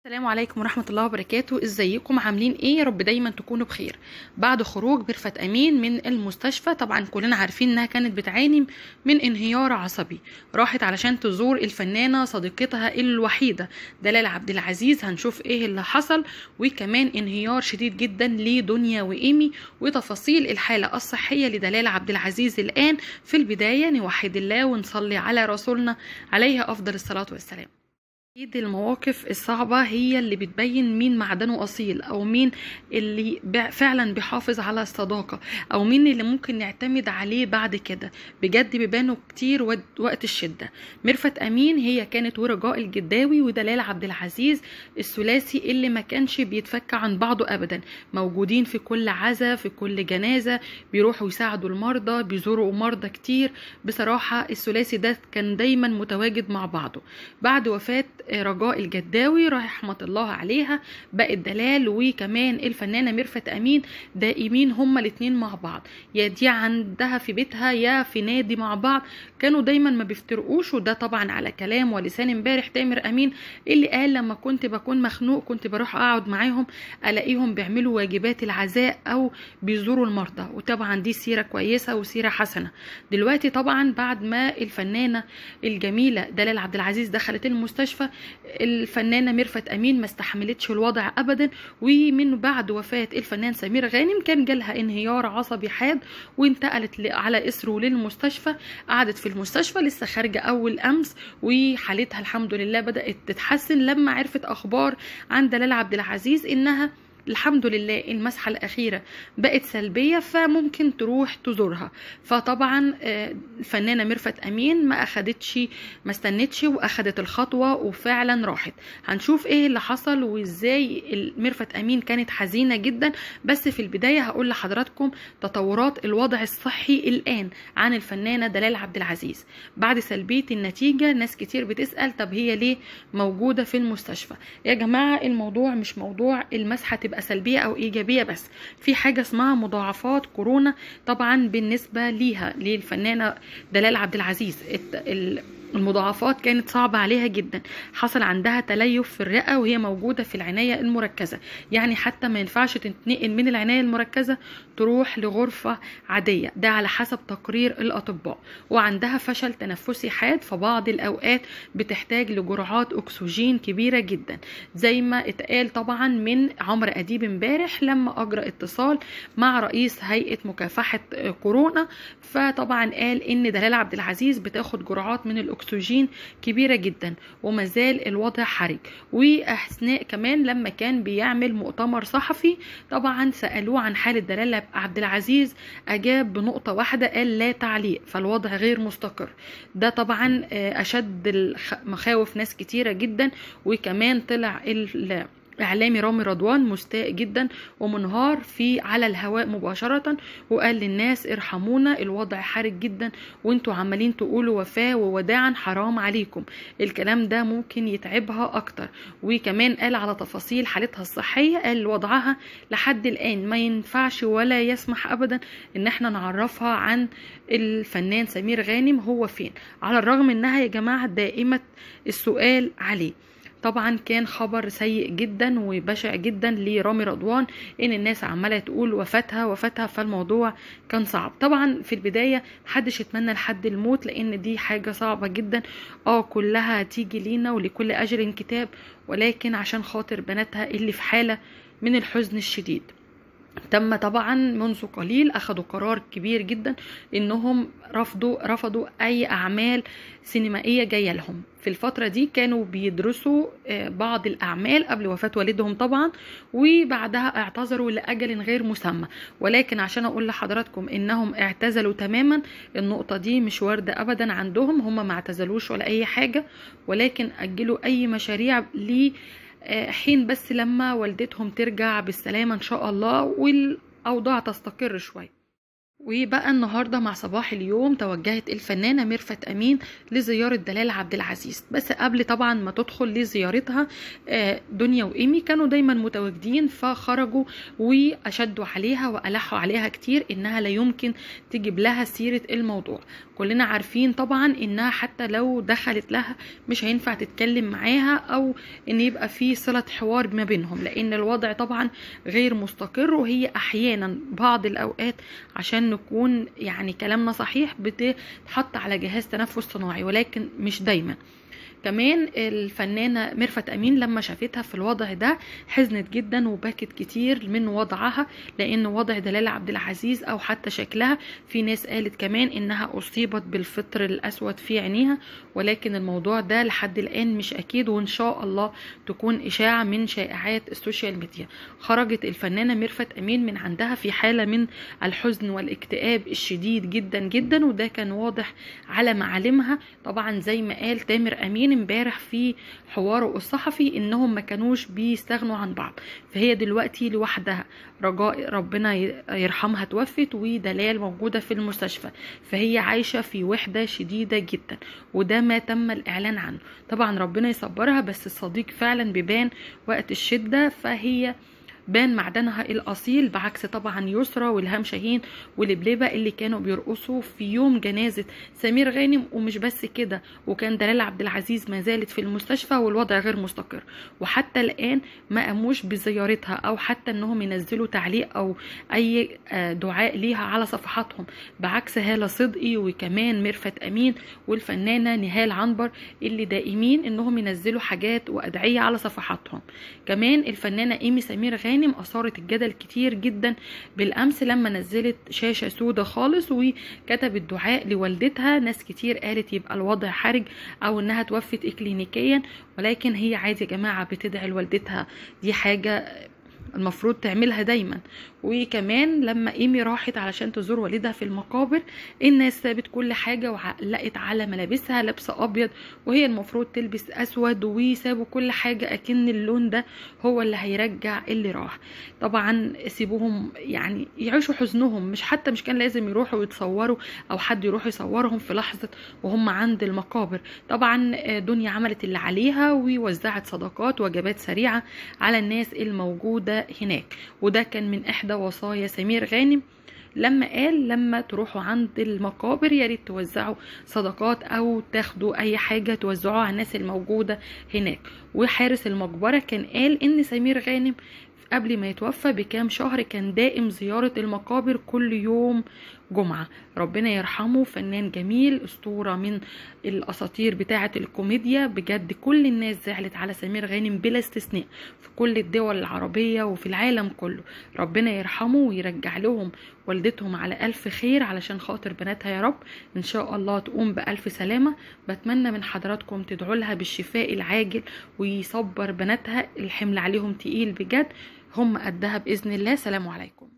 السلام عليكم ورحمة الله وبركاته ازيكم عاملين ايه يا رب دايما تكونوا بخير بعد خروج ميرفت امين من المستشفى طبعا كلنا عارفين انها كانت بتعاني من انهيار عصبي راحت علشان تزور الفنانة صديقتها الوحيدة دلال عبد العزيز هنشوف ايه اللي حصل وكمان انهيار شديد جدا لدنيا وايمي وتفاصيل الحالة الصحية لدلال عبد العزيز الان في البداية نوحد الله ونصلي على رسولنا عليه افضل الصلاة والسلام اكيد المواقف الصعبة هي اللي بتبين مين معدنه اصيل او مين اللي ب- فعلا بيحافظ على الصداقة او مين اللي ممكن نعتمد عليه بعد كده بجد بيبانوا كتير ود- وقت الشدة ميرفت امين هي كانت ورجاء الجداوي ودلال عبد العزيز الثلاثي اللي ما كانش بيتفك عن بعضه ابدا موجودين في كل عزا في كل جنازة بيروحوا يساعدوا المرضى بيزوروا مرضى كتير بصراحة الثلاثي ده كان دايما متواجد مع بعضه بعد وفاة رجاء الجداوي رحمة الله عليها بقت دلال وكمان الفنانة ميرفت أمين دائمين هما الاتنين مع بعض يا دي عندها في بيتها يا في نادي مع بعض كانوا دايما ما بيفترقوش وده طبعا على كلام ولسان امبارح تامر أمين اللي قال لما كنت بكون مخنوق كنت بروح أقعد معاهم ألاقيهم بيعملوا واجبات العزاء أو بيزوروا المرضى وطبعا دي سيرة كويسة وسيرة حسنة دلوقتي طبعا بعد ما الفنانة الجميلة دلال عبد العزيز دخلت المستشفى الفنانة ميرفت أمين ما استحملتش الوضع أبدا ومن بعد وفاة الفنان سمير غانم كان جالها انهيار عصبي حاد وانتقلت ل- على إسره للمستشفى قعدت في المستشفى لسه خارجة أول أمس وحالتها الحمد لله بدأت تتحسن لما عرفت أخبار عن دلال عبد العزيز إنها الحمد لله المسحة الأخيرة بقت سلبية فممكن تروح تزورها فطبعا آه، الفنانة ميرفت أمين ما أخدتش ما استنتش وأخدت الخطوة وفعلا راحت هنشوف ايه اللي حصل وازاي ال- ميرفت أمين كانت حزينة جدا بس في البداية هقول لحضراتكم تطورات الوضع الصحي الآن عن الفنانة دلال عبد العزيز بعد سلبية النتيجة ناس كتير بتسأل طب هي ليه موجودة في المستشفى يا جماعة الموضوع مش موضوع المسحة تبقى سلبية أو إيجابية بس في حاجة اسمها مضاعفات كورونا طبعا بالنسبة ليها للفنانة دلال عبد العزيز الت- ال- المضاعفات كانت صعبة عليها جدا حصل عندها تليف في الرئة وهي موجودة في العناية المركزة يعني حتى ما ينفعش تنتقل من العناية المركزة تروح لغرفة عادية ده على حسب تقرير الأطباء وعندها فشل تنفسي حاد فبعض الأوقات بتحتاج لجرعات أكسجين كبيرة جدا زي ما اتقال طبعا من عمرو أديب امبارح لما أجرى اتصال مع رئيس هيئة مكافحة كورونا فطبعا قال إن دلال عبد العزيز بتاخد جرعات من الأكسجين كبيرة جدا وما زال الوضع حرج وأثناء كمان لما كان بيعمل مؤتمر صحفي طبعا سألوه عن حالة دلال عبد العزيز أجاب بنقطة واحدة قال لا تعليق فالوضع غير مستقر ده طبعا آه، أشد الخ- مخاوف ناس كتيرة جدا وكمان طلع ال- اعلامي رامي رضوان مستاء جدا ومنهار في على الهواء مباشره وقال للناس ارحمونا الوضع حرج جدا وانتوا عمالين تقولوا وفاه ووداعا حرام عليكم الكلام ده ممكن يتعبها اكتر وكمان قال على تفاصيل حالتها الصحيه قال وضعها لحد الان ما ينفعش ولا يسمح ابدا ان احنا نعرفها عن الفنان سمير غانم هو فين على الرغم انها يا جماعه دائمه السؤال عليه طبعا كان خبر سيء جدا وبشع جدا لرامي رضوان ان الناس عماله تقول وفاتها وفاتها فالموضوع كان صعب طبعا في البدايه محدش يتمنى لحد الموت لان دي حاجه صعبه جدا اه كلها هتيجي لينا ولكل اجر كتاب ولكن عشان خاطر بناتها اللي في حاله من الحزن الشديد تم طبعا منذ قليل اخذوا قرار كبير جدا انهم رفضوا رفضوا اي اعمال سينمائيه جايه لهم في الفتره دي كانوا بيدرسوا آه، بعض الاعمال قبل وفاه والدهم طبعا وبعدها اعتذروا لاجل غير مسمى ولكن عشان اقول لحضراتكم انهم اعتزلوا تماما النقطه دي مش وارده ابدا عندهم هم ما اعتزلوش ولا اي حاجه ولكن اجلوا اي مشاريع ليه آه، حين بس لما والدتهم ترجع بالسلامة إن شاء الله والأوضاع تستقر شوية وبقى النهارده مع صباح اليوم توجهت الفنانه ميرفت امين لزياره دلال عبد العزيز بس قبل طبعا ما تدخل لزيارتها آه، دنيا وايمي كانوا دايما متواجدين فخرجوا واشدوا عليها والحوا عليها كتير انها لا يمكن تجيب لها سيره الموضوع كلنا عارفين طبعا انها حتى لو دخلت لها مش هينفع تتكلم معاها او ان يبقى في صله حوار ما بينهم لان الوضع طبعا غير مستقر وهي احيانا بعض الاوقات عشان نكون يعني كلامنا صحيح بتتحط على جهاز تنفس صناعي ولكن مش دايما كمان الفنانة ميرفت أمين لما شافتها في الوضع ده حزنت جدا وبكت كتير من وضعها لأن وضع دلال عبد العزيز أو حتى شكلها في ناس قالت كمان إنها أصيبت بالفطر الأسود في عينيها ولكن الموضوع ده لحد الآن مش أكيد وإن شاء الله تكون إشاعة من شائعات السوشيال ميديا خرجت الفنانة ميرفت أمين من عندها في حالة من الحزن والاكتئاب الشديد جدا جدا وده كان واضح على معالمها طبعا زي ما قال تامر أمين امبارح في حواره الصحفي انهم ما كانوش بيستغنوا عن بعض فهي دلوقتي لوحدها رجاء ربنا يرحمها توفت ودلال موجودة في المستشفى فهي عايشة في وحدة شديدة جدا وده ما تم الإعلان عنه طبعا ربنا يصبرها بس الصديق فعلا بيبان وقت الشدة فهي بان معدنها الاصيل بعكس طبعا يسرى والهام شاهين ولبلبه اللي كانوا بيرقصوا في يوم جنازه سمير غانم ومش بس كده وكان دلال عبد العزيز ما زالت في المستشفى والوضع غير مستقر وحتى الان ما قاموش بزيارتها او حتى انهم ينزلوا تعليق او اي دعاء ليها على صفحاتهم بعكس هاله صدقي وكمان ميرفت امين والفنانه نهال عنبر اللي دائمين انهم ينزلوا حاجات وادعيه على صفحاتهم كمان الفنانه ايمي سمير غانم غانم اثارت الجدل كتير جدا بالامس لما نزلت شاشه سودة خالص وكتبت دعاء لوالدتها ناس كتير قالت يبقى الوضع حرج او انها توفت اكلينيكيا ولكن هي عادي يا جماعه بتدعي لوالدتها دي حاجه المفروض تعملها دايما وكمان لما ايمي راحت علشان تزور والدها في المقابر الناس سابت كل حاجة وعلقت على ملابسها لابسة ابيض وهي المفروض تلبس اسود وسابوا كل حاجة اكن اللون ده هو اللي هيرجع اللي راح طبعا سيبوهم يعني يعيشوا حزنهم مش حتى مش كان لازم يروحوا يتصوروا او حد يروح يصورهم في لحظة وهم عند المقابر طبعا دنيا عملت اللي عليها ووزعت صدقات وجبات سريعة على الناس الموجودة هناك وده كان من احدى وصايا سمير غانم لما قال لما تروحوا عند المقابر يا ريت توزعوا صدقات او تاخدوا اي حاجه توزعوها على الناس الموجوده هناك وحارس المقبره كان قال ان سمير غانم قبل ما يتوفى بكام شهر كان دائم زيارة المقابر كل يوم جمعة ربنا يرحمه فنان جميل اسطورة من الاساطير بتاعة الكوميديا بجد كل الناس زعلت على سمير غانم بلا استثناء في كل الدول العربية وفي العالم كله ربنا يرحمه ويرجع لهم والدتهم على ألف خير علشان خاطر بناتها يا رب إن شاء الله تقوم بألف سلامة بتمنى من حضراتكم تدعوا لها بالشفاء العاجل ويصبر بناتها الحمل عليهم تقيل بجد هم قدها بإذن الله سلام عليكم